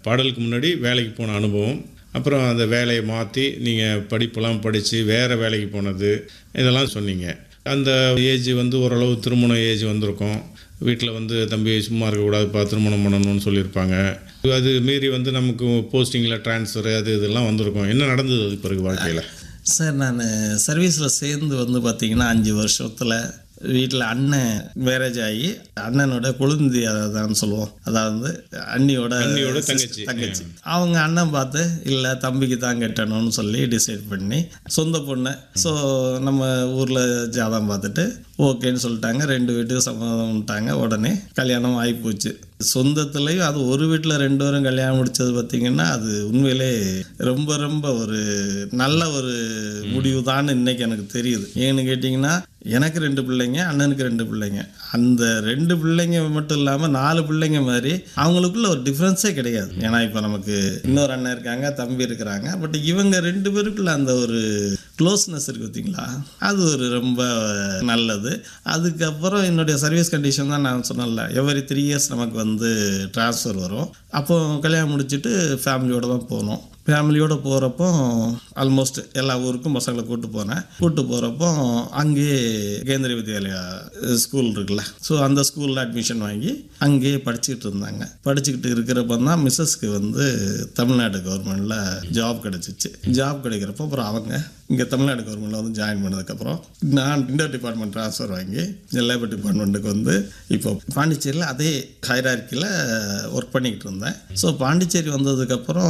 பாடலுக்கு முன்னாடி வேலைக்கு போன அனுபவம் அப்புறம் அந்த வேலையை மாற்றி நீங்கள் படிப்பெல்லாம் படித்து வேறு வேலைக்கு போனது இதெல்லாம் சொன்னீங்க அந்த ஏஜ் வந்து ஓரளவு திருமண ஏஜ் வந்திருக்கும் வீட்டில் வந்து தம்பி சும்மா இருக்கக்கூடாதுப்பா திருமணம் பண்ணணும்னு சொல்லியிருப்பாங்க அது மீறி வந்து நமக்கு போஸ்டிங்கில் ட்ரான்ஸ்ஃபர் அது இதெல்லாம் வந்திருக்கும் என்ன நடந்தது அது பிறகு வாழ்க்கையில் சார் நான் சர்வீஸில் சேர்ந்து வந்து பார்த்தீங்கன்னா அஞ்சு வருஷத்தில் வீட்டில் அண்ணன் மேரேஜ் ஆகி அண்ணனோட கொழுந்தி தான் சொல்லுவோம் அதாவது அண்ணியோட அண்ணியோட sister- தங்கச்சி. தங்கச்சி அவங்க அண்ணன் பார்த்து இல்லை தம்பிக்கு தான் கட்டணும்னு சொல்லி டிசைட் பண்ணி சொந்த பொண்ணு ஸோ நம்ம ஊரில் ஜாதகம் பார்த்துட்டு ஓகேன்னு சொல்லிட்டாங்க ரெண்டு வீட்டுக்கும் சம்மதம் பண்ணிட்டாங்க உடனே கல்யாணம் ஆகி போச்சு சொந்தத்துலேயும் அது ஒரு வீட்டில் ரெண்டு பேரும் கல்யாணம் முடிச்சது பார்த்தீங்கன்னா அது உண்மையிலே ரொம்ப ரொம்ப ஒரு நல்ல ஒரு முடிவு தான் இன்னைக்கு எனக்கு தெரியுது ஏன்னு கேட்டிங்கன்னா எனக்கு ரெண்டு பிள்ளைங்க அண்ணனுக்கு ரெண்டு பிள்ளைங்க அந்த ரெண்டு பிள்ளைங்க மட்டும் இல்லாமல் நாலு பிள்ளைங்க மாதிரி அவங்களுக்குள்ள ஒரு டிஃப்ரென்ஸே கிடையாது ஏன்னா இப்போ நமக்கு இன்னொரு அண்ணன் இருக்காங்க தம்பி இருக்கிறாங்க பட் இவங்க ரெண்டு பேருக்குள்ள அந்த ஒரு க்ளோஸ்னஸ் இருக்கு பார்த்தீங்களா அது ஒரு ரொம்ப நல்லது அதுக்கப்புறம் என்னுடைய சர்வீஸ் கண்டிஷன் தான் நான் சொன்னேன்ல எவரி த்ரீ இயர்ஸ் நமக்கு வந்து ட்ரான்ஸ்ஃபர் வரும் அப்போ கல்யாணம் முடிச்சுட்டு ஃபேமிலியோடு தான் போனோம் ஃபேமிலியோடு போகிறப்போ ஆல்மோஸ்ட் எல்லா ஊருக்கும் பசங்களை கூப்பிட்டு போனேன் கூப்பிட்டு போகிறப்போ அங்கேயே கேந்திரிய வித்யாலயா ஸ்கூல் இருக்குல்ல ஸோ அந்த ஸ்கூலில் அட்மிஷன் வாங்கி அங்கேயே படிச்சுக்கிட்டு இருந்தாங்க படிச்சுக்கிட்டு இருக்கிறப்ப தான் மிஸ்ஸஸ்க்கு வந்து தமிழ்நாடு கவர்மெண்ட்டில் ஜாப் கிடச்சிச்சு ஜாப் கிடைக்கிறப்போ அப்புறம் அவங்க இங்கே தமிழ்நாடு கவர்மெண்ட்டில் வந்து ஜாயின் பண்ணதுக்கப்புறம் நான் இண்டர் டிபார்ட்மெண்ட் ட்ரான்ஸ்ஃபர் வாங்கி லேபர் டிபார்ட்மெண்ட்டுக்கு வந்து இப்போ பாண்டிச்சேரியில் அதே ஹைரார்க்கியில் ஒர்க் பண்ணிக்கிட்டு இருந்தேன் ஸோ பாண்டிச்சேரி வந்ததுக்கப்புறம்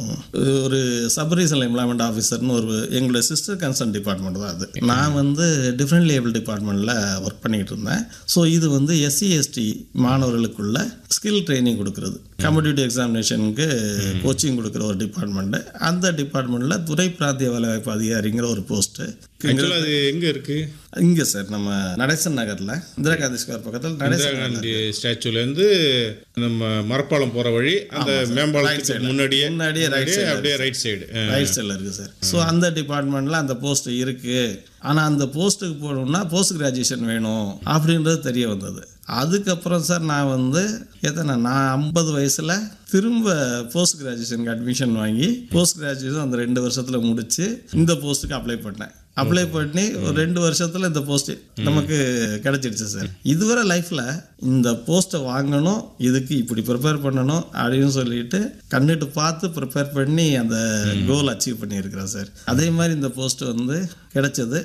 ஒரு சப்ரீசனல் எம்ப்ளாய்மெண்ட் ஆஃபீஸர்னு ஒரு எங்களுடைய சிஸ்டர் கன்சர்ன் டிபார்ட்மெண்ட் தான் அது நான் வந்து டிஃப்ரெண்ட் லேபிள் டிபார்ட்மெண்ட்டில் ஒர்க் பண்ணிக்கிட்டு இருந்தேன் ஸோ இது வந்து எஸ்சி எஸ்டி மாணவர்களுக்குள்ள ஸ்கில் ட்ரைனிங் கொடுக்குறது காம்படிட்டிவ் எக்ஸாமினேஷனுக்கு கோச்சிங் கொடுக்குற ஒரு டிபார்ட்மெண்ட்டு அந்த டிபார்ட்மெண்ட்டில் துறை பிராந்திய வேலைவாய்ப்பு அதிகாரிங்கிற ஒரு போஸ்ட்டு ஆக்சுவலாக அது எங்கே இருக்குது இங்கே சார் நம்ம நடேசன் நகரில் இந்திரா காந்தி ஸ்கொயர் பக்கத்தில் இந்திரா நடேசன் காந்தி ஸ்டாச்சுலேருந்து நம்ம மரப்பாலம் போகிற வழி அந்த மேம்பாலத்துக்கு முன்னாடியே முன்னாடியே right முன்னாடியே side ல அப்படியே ரைட் சைடு ரைட் சைடில் இருக்குது சார் ஸோ அந்த டிபார்ட்மெண்ட்டில் அந்த போஸ்ட் இருக்குது ஆனால் அந்த போஸ்ட்டுக்கு போகணும்னா போஸ்ட் கிராஜுவேஷன் வேணும் அப்படின்றது தெரிய வந்தது அதுக்கப்புறம் சார் நான் வந்து எத்தனை நான் ஐம்பது வயசில் திரும்ப போஸ்ட் கிராஜுவேஷனுக்கு அட்மிஷன் வாங்கி போஸ்ட் கிராஜுவேஷன் அந்த ரெண்டு வருஷத்தில் முடித்து இந்த போஸ்ட்டுக்கு அப்ளை பண்ணேன் அப்ளை பண்ணி ஒரு ரெண்டு வருஷத்தில் இந்த போஸ்ட் நமக்கு கிடைச்சிடுச்சு சார் இதுவரை லைஃப்பில் இந்த போஸ்ட்டை வாங்கணும் இதுக்கு இப்படி ப்ரிப்பேர் பண்ணணும் அப்படின்னு சொல்லிட்டு கண்ணிட்டு பார்த்து ப்ரிப்பேர் பண்ணி அந்த கோல் அச்சீவ் பண்ணியிருக்கிறேன் சார் அதே மாதிரி இந்த போஸ்ட் வந்து கிடைச்சது